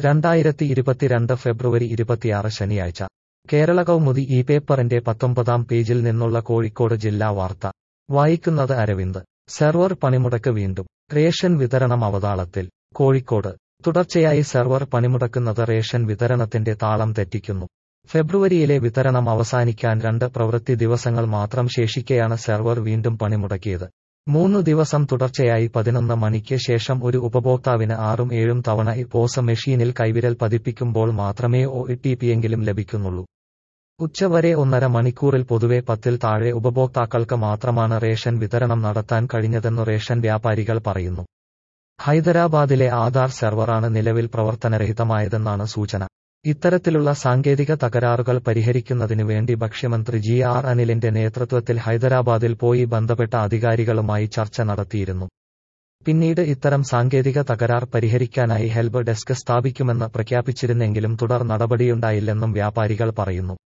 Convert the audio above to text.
രണ്ടായിരത്തി ഇരുപത്തിരണ്ട് ഫെബ്രുവരി ഇരുപത്തിയാറ് ശനിയാഴ്ച കേരള കൗമുദി ഈ പേപ്പറിന്റെ പത്തൊമ്പതാം പേജിൽ നിന്നുള്ള കോഴിക്കോട് ജില്ലാ വാർത്ത വായിക്കുന്നത് അരവിന്ദ് സെർവർ പണിമുടക്ക് വീണ്ടും റേഷൻ വിതരണം അവതാളത്തിൽ കോഴിക്കോട് തുടർച്ചയായി സെർവർ പണിമുടക്കുന്നത് റേഷൻ വിതരണത്തിന്റെ താളം തെറ്റിക്കുന്നു ഫെബ്രുവരിയിലെ വിതരണം അവസാനിക്കാൻ രണ്ട് പ്രവൃത്തി ദിവസങ്ങൾ മാത്രം ശേഷിക്കെയാണ് സെർവർ വീണ്ടും പണിമുടക്കിയത് മൂന്നു ദിവസം തുടർച്ചയായി പതിനൊന്ന് മണിക്ക് ശേഷം ഒരു ഉപഭോക്താവിന് ആറും ഏഴും തവണ ഈ പോസ് മെഷീനിൽ കൈവിരൽ പതിപ്പിക്കുമ്പോൾ മാത്രമേ ഒ എങ്കിലും ലഭിക്കുന്നുള്ളൂ ഉച്ചവരെ ഒന്നര മണിക്കൂറിൽ പൊതുവെ പത്തിൽ താഴെ ഉപഭോക്താക്കൾക്ക് മാത്രമാണ് റേഷൻ വിതരണം നടത്താൻ കഴിഞ്ഞതെന്നു റേഷൻ വ്യാപാരികൾ പറയുന്നു ഹൈദരാബാദിലെ ആധാർ സെർവറാണ് നിലവിൽ പ്രവർത്തനരഹിതമായതെന്നാണ് സൂചന ഇത്തരത്തിലുള്ള സാങ്കേതിക തകരാറുകൾ പരിഹരിക്കുന്നതിനു വേണ്ടി ഭക്ഷ്യമന്ത്രി ജി ആർ അനിലിന്റെ നേതൃത്വത്തിൽ ഹൈദരാബാദിൽ പോയി ബന്ധപ്പെട്ട അധികാരികളുമായി ചർച്ച നടത്തിയിരുന്നു പിന്നീട് ഇത്തരം സാങ്കേതിക തകരാർ പരിഹരിക്കാനായി ഹെൽപ്പ് ഡെസ്ക് സ്ഥാപിക്കുമെന്ന് പ്രഖ്യാപിച്ചിരുന്നെങ്കിലും തുടർ നടപടിയുണ്ടായില്ലെന്നും വ്യാപാരികൾ പറയുന്നു